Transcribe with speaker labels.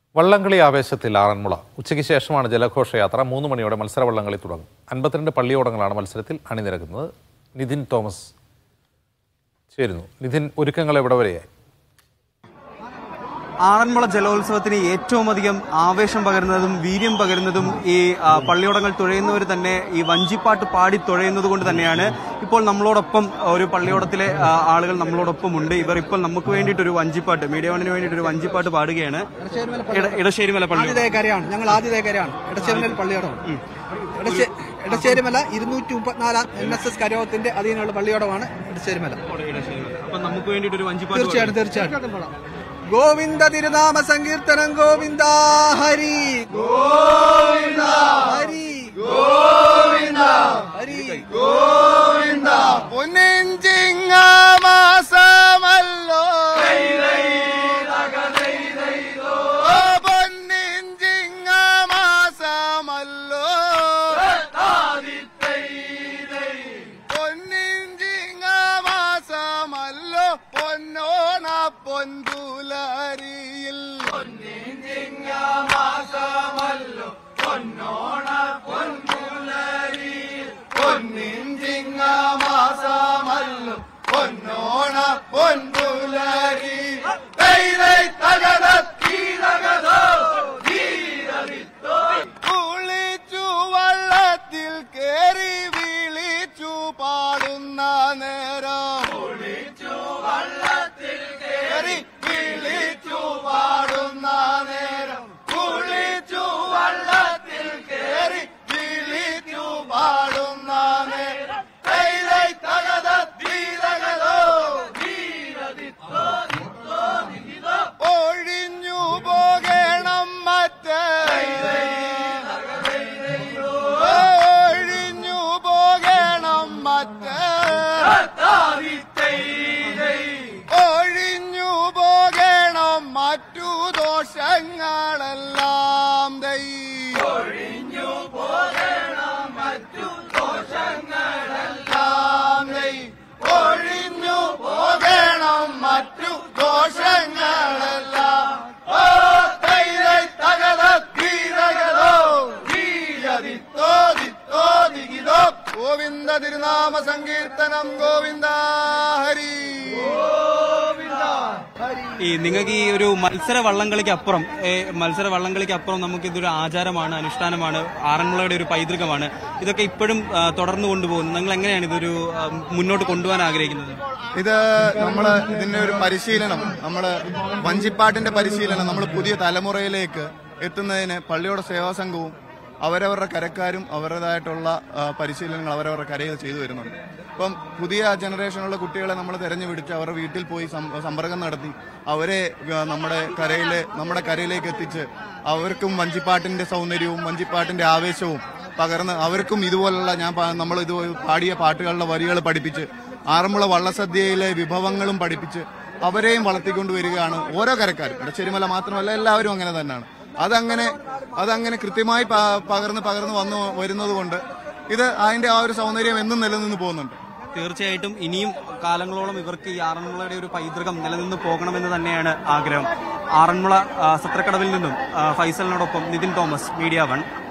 Speaker 1: വള്ളംകളി ആവേശത്തിൽ ആറന്മുള ഉച്ചയ്ക്ക് ശേഷമാണ് ജലഘോഷയാത്ര മൂന്ന് മണിയോടെ മത്സര വള്ളംകളി തുടങ്ങും അൻപത്തിരണ്ട് പള്ളിയോടങ്ങളാണ് മത്സരത്തിൽ അണിനിരക്കുന്നത് നിതിൻ തോമസ് ചേരുന്നു നിതിൻ ഒരുക്കങ്ങൾ എവിടെ വരെയായി
Speaker 2: ആറന്മുള ജലോത്സവത്തിന് ഏറ്റവും അധികം ആവേശം പകരുന്നതും വീര്യം പകരുന്നതും ഈ ആ, പള്ളിയോടങ്ങൾ തുഴയുന്നവർ തന്നെ ഈ വഞ്ചിപ്പാട്ട് പാടി തുഴയുന്നത് കൊണ്ട് തന്നെയാണ് ഇപ്പോൾ നമ്മളോടൊപ്പം ഒരു പള്ളിയോടത്തിലെ ആ, ആളുകൾ നമ്മളോടൊപ്പം ഉണ്ട് ഇവർ ഇപ്പോൾ നമുക്ക് വേണ്ടിയിട്ട് ഒരു വഞ്ചിപ്പാട്ട് മീഡിയ വണ്ണിന് വേണ്ടിയിട്ട് ഒരു വഞ്ചിപ്പാട്ട് പാടുകയാണ് ഇട- ഇടശ്ശേരിമല പള്ളി
Speaker 3: ആദ്യതേക്കരയാണ് ഞങ്ങൾ ആദ്യതേക്കരയാണ് ഇടശ്ശേരിമല പള്ളിയോടം ഇടശ്ശേ- ഇടശ്ശേരിമല ഇരുന്നൂറ്റി മുപ്പത്തിനാലാം എൻ എസ് എസ് കരയോഗത്തിന്റെ അധീനമുള്ള പള്ളിയോടമാണ് ഇടശ്ശേരിമല
Speaker 2: അപ്പൊ നമുക്ക് വേണ്ടിയിട്ട് ഒരു വഞ്ചിപ്പാട്ട്
Speaker 3: തീർച്ചയായിട്ടും തീർച്ചയായിട്ടും ഗോവിന്ദ തിരുനാമ സങ്കീർത്തനം ഗോവിന്ദ ഹരി ഗോവിന്ദ ഹരി ഗോവിന്ദ ഹരി ഗോവിന്ദ പൊന്നിഞ്ചിങ്ങാമാസമല്ലോ പൊന്നിഞ്ചിങ്ങാമാസമല്ലോ പൊന്നിഞ്ചിങ്ങാമാസമല്ലോ പൊന്നോണ പൊൻപുലരിയിൽ പൊന്നിഞ്ചിങ്ങാമാസമല്ലോ പൊന്നോണ പൊൻപുലരി തകത തീരകതോ കുളിച്ചു വള്ളത്തിൽ കേറി വിളിച്ചു പാടുന്ന നേരം കുളിച്ചു വള്ളത്തിൽ കേറി വിളിച്ചു പാടുന്ന നേരം കുളിച്ചു വള്ളത്തിൽ കേറി വിളിച്ചു പാടുന്ന നേരം തൈലൈ തകത തീരകതോ ഒഴിഞ്ഞു പോകണം മറ്റേ ഒഴിഞ്ഞു പോകണം മറ്റേ ഒഴിഞ്ഞു പോകണം മറ്റു ദോഷങ്ങളെല്ലാം ദൈ ഒഴിഞ്ഞു പോകണം മറ്റു ദോഷങ്ങളെല്ലാം ദൈ ഒഴിഞ്ഞു പോകണം മറ്റു ദോഷങ്ങളെല്ലാം ഓ തൈരൈ തകത തീരകതോ തീയതിത്തോ ദിത്തോ ദിഗിതോ ഗോവിന്ദ തിരുനാമ സങ്കീർത്തനം ഗോവിന്ദ ഹരി
Speaker 2: ഈ നിങ്ങൾക്ക് ഈ ഒരു മത്സര വള്ളംകളിക്ക് അപ്പുറം ഏ, മത്സര വള്ളംകളിക്ക് അപ്പുറം നമുക്ക് ഇതൊരു ആചാരമാണ് അനുഷ്ഠാനമാണ് ആറന്മുളയുടെ ഒരു പൈതൃകമാണ് ഇതൊക്കെ ഇപ്പോഴും ആ, തുടർന്നു കൊണ്ടുപോകുന്നത് നിങ്ങൾ എങ്ങനെയാണ് ഇതൊരു ആ, മുന്നോട്ട് കൊണ്ടുപോകാൻ ആഗ്രഹിക്കുന്നത്
Speaker 4: ഇത് നമ്മള് ഇതിന്റെ ഒരു പരിശീലനം നമ്മള് വഞ്ചിപ്പാട്ടിന്റെ പരിശീലനം നമ്മൾ പുതിയ തലമുറയിലേക്ക് എത്തുന്നതിന് പള്ളിയോட സേവാ സംഘവും അവരവരുടെ കരക്കാരും അവരുടേതായിട്ടുള്ള ആ, പരിശീലനങ്ങൾ അവരവരുടെ കരയിൽ ചെയ്തു വരുന്നുണ്ട് ഇപ്പം പുതിയ ജനറേഷനുള്ള കുട്ടികളെ നമ്മൾ തെരഞ്ഞുപിടിച്ച് അവരുടെ വീട്ടിൽ പോയി സം- സമ്പർക്കം നടത്തി അവരെ ആ, നമ്മുടെ കരയിലെ നമ്മുടെ കരയിലേക്ക് എത്തിച്ച് അവർക്കും വഞ്ചിപ്പാട്ടിന്റെ സൗന്ദര്യവും വഞ്ചിപ്പാട്ടിന്റെ ആവേശവും പകർന്ന് അവർക്കും ഇതുപോലുള്ള ഞാൻ പ- നമ്മൾ ഇത് പാടിയ പാട്ടുകളുടെ വരികൾ പഠിപ്പിച്ച് ആറന്മുള വള്ളസദ്യയിലെ വിഭവങ്ങളും പഠിപ്പിച്ച് അവരെയും വളർത്തിക്കൊണ്ട് വരികയാണ് ഓരോ കരക്കാരും ഇടശ്ശേരിമല മാത്രമല്ല എല്ലാവരും അങ്ങനെ തന്നെയാണ് അതങ്ങനെ അതങ്ങനെ കൃത്യമായി പ- പകർന്ന് പകർന്ന് വന്നു വരുന്നത് കൊണ്ട് ഇത് അതിന്റെ ആ ഒരു സൗന്ദര്യം എന്നും നിലനിന്ന് പോകുന്നുണ്ട്
Speaker 2: തീർച്ചയായിട്ടും ഇനിയും കാലങ്ങളോളം ഇവർക്ക് ഈ ആറന്മുളയുടെ ഒരു പൈതൃകം നിലനിന്ന് പോകണമെന്ന് തന്നെയാണ് ആഗ്രഹം ആറന്മുള ആ, സത്രക്കടവിൽ നിന്നും ആ, ഫൈസലിനോടൊപ്പം നിതിൻ തോമസ് മീഡിയ വൺ